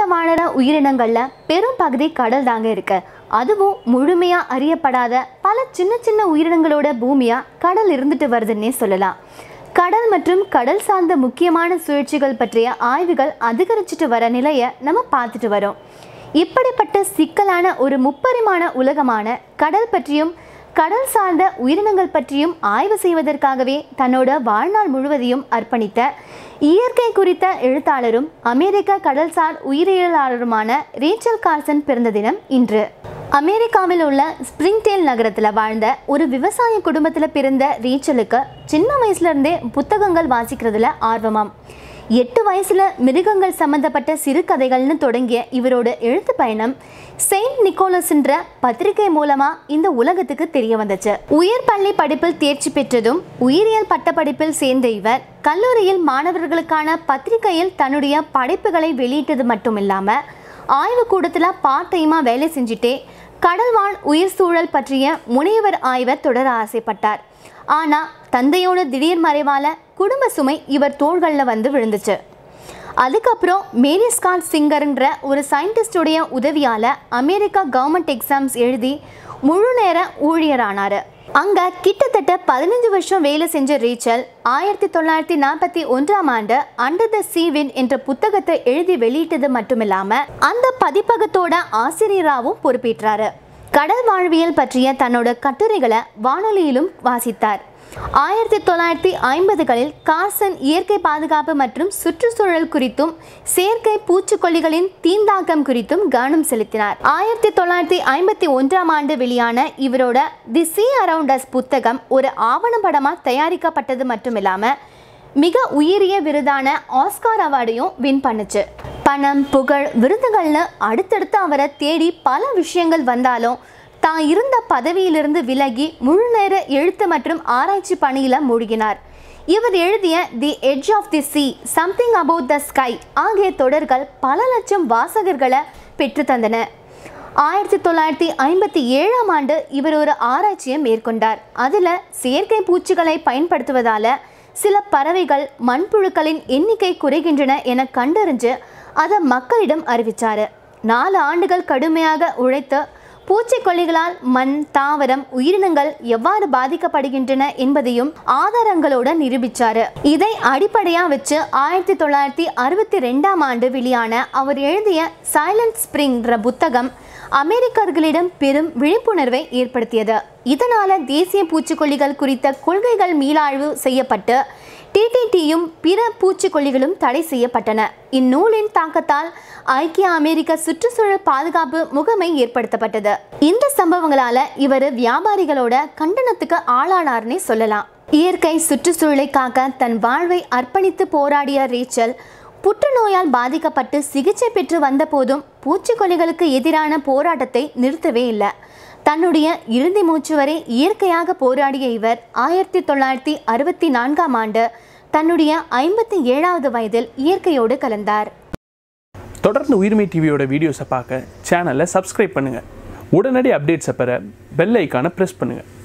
வாழற உயிரினங்கள்ல பெரும் பகுதி கடல் தாங்க இருக்கு அதுவும் முழுமையா அறியப்படாத பல சின்ன சின்ன உயிரினங்களோட பூமியா கடல் இருந்துட்டு வருதுன்னே சொல்லலாம் கடல் மற்றும் கடல் சார்ந்த முக்கியமான சுழற்சிகள் பற்றிய ஆய்வுகள் அதிகரிச்சுட்டு வர நிலையை நம்ம பார்த்துட்டு வரோம் இப்படிப்பட்ட சிக்கலான ஒரு முப்பரிமாண உலகமான கடல் பற்றியும் கடல் சார்ந்த உயிரினங்கள் பற்றியும் ஆய்வு செய்வதற்காகவே தன்னோட வாழ்நாள் முழுவதையும் அர்ப்பணித்த இயற்கை குறித்த எழுத்தாளரும் அமெரிக்க கடல்சார் உயிரியலாளருமான ரேச்சல் கார்சன் பிறந்த தினம் இன்று அமெரிக்காவில் உள்ள ஸ்பிரிங்டேல் நகரத்தில் வாழ்ந்த ஒரு விவசாய குடும்பத்தில் பிறந்த ரேச்சலுக்கு சின்ன வயசுல இருந்தே புத்தகங்கள் வாசிக்கிறதுல ஆர்வமாம் எட்டு வயசுல மிருகங்கள் சம்பந்தப்பட்ட சிறுகதைகள்னு தொடங்கிய இவரோட எழுத்து பயணம் செயின்ட் நிக்கோலஸ்ன்ற பத்திரிகை மூலமா இந்த உலகத்துக்கு தெரிய வந்துச்சு உயர் பள்ளி படிப்பில் தேர்ச்சி பெற்றதும் உயிரியல் பட்டப்படிப்பில் சேர்ந்த இவர் கல்லூரியில் மாணவர்களுக்கான பத்திரிகையில் தன்னுடைய படைப்புகளை வெளியிட்டது மட்டும் இல்லாம ஆய்வு கூடத்தில் பார்ட் டைமாக வேலை செஞ்சுட்டே கடல்வாழ் உயிர் சூழல் பற்றிய முனைவர் ஆய்வை தொடர ஆசைப்பட்டார் ஆனால் தந்தையோட திடீர் மறைவால குடும்ப சுமை இவர் தோள்களில் வந்து விழுந்துச்சு அதுக்கப்புறம் மேரி ஸ்காட் சிங்கர்ன்ற ஒரு சயின்டிஸ்டுடைய உதவியால் அமெரிக்கா கவர்மெண்ட் எக்ஸாம்ஸ் எழுதி முழு நேர ஊழியரானார் அங்கே கிட்டத்தட்ட பதினஞ்சு வருஷம் வேலை செஞ்ச ரீச்சல் ஆயிரத்தி தொள்ளாயிரத்தி நாற்பத்தி ஒன்றாம் ஆண்டு அண்டர் த சீவின் என்ற புத்தகத்தை எழுதி வெளியிட்டது மட்டுமில்லாம அந்த பதிப்பகத்தோட ஆசிரியராகவும் பொறுப்பேற்றாரு கடல் வாழ்வியல் பற்றிய தன்னோட கட்டுரைகளை வானொலியிலும் வாசித்தார் ஆயிரத்தி தொள்ளாயிரத்தி ஐம்பதுகளில் கார்சன் இயற்கை பாதுகாப்பு மற்றும் சுற்றுச்சூழல் குறித்தும் செயற்கை பூச்சிக்கொல்லிகளின் தீந்தாக்கம் குறித்தும் கவனம் செலுத்தினார் ஆயிரத்தி தொள்ளாயிரத்தி ஐம்பத்தி ஒன்றாம் ஆண்டு வெளியான இவரோட தி சி அரவுண்ட் அஸ் புத்தகம் ஒரு ஆவணப்படமாக தயாரிக்கப்பட்டது மட்டுமில்லாம மிக உயரிய விருதான ஆஸ்கார் அவார்டையும் வின் பண்ணுச்சு பணம் புகழ் விருதுகள்னு அடுத்தடுத்து அவரை தேடி பல விஷயங்கள் வந்தாலும் தான் இருந்த பதவியிலிருந்து விலகி முழு நேர எழுத்து மற்றும் ஆராய்ச்சி பணியில மூழ்கினார் இவர் எழுதிய the edge of the sea something about the sky ஆகிய தொடர்கள் பல லட்சம் வாசகர்களை பெற்று தந்தன ஆயிரத்தி தொள்ளாயிரத்தி ஐம்பத்தி ஏழாம் ஆண்டு இவர் ஒரு ஆராய்ச்சியை மேற்கொண்டார் அதில் செயற்கை பூச்சிகளை பயன்படுத்துவதால சில பறவைகள் மண்புழுக்களின் எண்ணிக்கை குறைகின்றன என கண்டறிஞ்சு அதை மக்களிடம் அறிவிச்சாரு நாலு ஆண்டுகள் கடுமையாக உழைத்து பூச்சிக்கொல்லிகளால் மண் தாவரம் உயிரினங்கள் எவ்வாறு பாதிக்கப்படுகின்றன என்பதையும் ஆதாரங்களோட நிரூபிச்சாரு இதை அடிப்படையா வச்சு ஆயிரத்தி தொள்ளாயிரத்தி அறுபத்தி ரெண்டாம் ஆண்டு வெளியான அவர் எழுதிய சைலண்ட் ஸ்பிரிங்ன்ற புத்தகம் அமெரிக்கர்களிடம் பெரும் விழிப்புணர்வை ஏற்படுத்தியது இதனால தேசிய பூச்சிக்கொல்லிகள் குறித்த கொள்கைகள் மீளாய்வு செய்யப்பட்டு டிடிடியும் பிற பூச்சிக்கொல்லிகளும் தடை செய்யப்பட்டன இந்நூலின் தாக்கத்தால் ஐக்கிய அமெரிக்க சுற்றுச்சூழல் பாதுகாப்பு முகமை ஏற்படுத்தப்பட்டது இந்த சம்பவங்களால இவர் வியாபாரிகளோட கண்டனத்துக்கு ஆளானார்னே சொல்லலாம் இயற்கை சுற்றுச்சூழலை காக்க தன் வாழ்வை அர்ப்பணித்து போராடிய ரேச்சல் புற்றுநோயால் பாதிக்கப்பட்டு சிகிச்சை பெற்று வந்த போதும் பூச்சிக்கொல்லிகளுக்கு எதிரான போராட்டத்தை நிறுத்தவே இல்லை தன்னுடைய இறுதி மூச்சு வரை இயற்கையாக போராடிய இவர் ஆயிரத்தி தொள்ளாயிரத்தி அறுபத்தி நான்காம் ஆண்டு தன்னுடைய ஐம்பத்தி ஏழாவது வயதில் இயற்கையோடு கலந்தார் தொடர்ந்து உயிர்மை டிவியோட வீடியோஸை பார்க்க சேனலை சப்ஸ்கிரைப் பண்ணுங்கள் உடனடி அப்டேட்ஸை பெற பெல் ஐக்கானை ப்ரெஸ் பண்ணுங்கள்